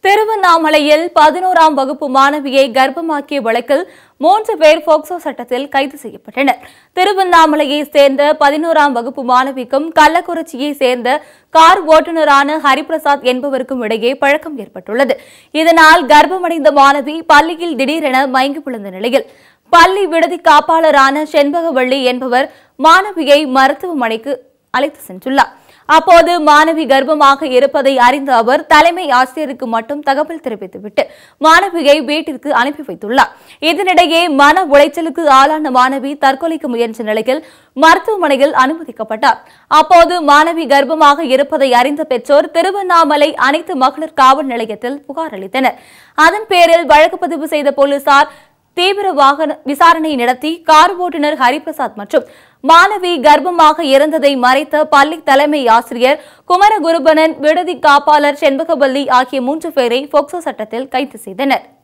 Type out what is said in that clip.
திருவண்ணாமலையில் பதினோராம் வகுப்பு மாணவியை கர்ப்பமாக்கிய வழக்கில் மூன்று பேர் போக்சோ சட்டத்தில் கைது செய்யப்பட்டனர் திருவண்ணாமலையை சேர்ந்த பதினோராம் வகுப்பு மாணவிக்கும் கள்ளக்குறிச்சியை சேர்ந்த கார் ஓட்டுநரான ஹரிபிரசாத் என்பவருக்கும் இடையே பழக்கம் ஏற்பட்டுள்ளது இதனால் கர்ப்பமடைந்த மாணவி பள்ளியில் திடீரென மயங்கி விழுந்த நிலையில் பள்ளி விடுதி காப்பாளரான செண்பகவள்ளி என்பவர் மாணவியை மருத்துவமனைக்கு அழைத்து சென்றுள்ளார் அப்போது மாணவி கர்ப்பமாக இருப்பதை அறிந்த அவர் தலைமை ஆசிரியருக்கு மட்டும் தகவல் தெரிவித்துவிட்டு மாணவியை வீட்டிற்கு அனுப்பி வைத்துள்ளார் இதனிடையே மன உளைச்சலுக்கு ஆளான மாணவி தற்கொலைக்கு முயன்ற நிலையில் மருத்துவமனையில் அனுமதிக்கப்பட்டார் அப்போது மாணவி கர்ப்பமாக இருப்பதை அறிந்த பெற்றோர் திருவண்ணாமலை அனைத்து மகளிர் காவல் நிலையத்தில் புகார் அளித்தனர் அதன் பேரில் வழக்கு பதிவு செய்த போலீசார் தீவிர வாகன விசாரணை நடத்தி கார் ஓட்டுநர் ஹரிபிரசாத் மற்றும் மாணவி கர்ப்பமாக இருந்ததை மறைத்த பள்ளி தலைமை ஆசிரியர் குமரகுருபனன் விடுதி காப்பாளர் செண்பகவல்லி ஆகிய மூன்று பேரை போக்சோ சட்டத்தில் கைது செய்தனர்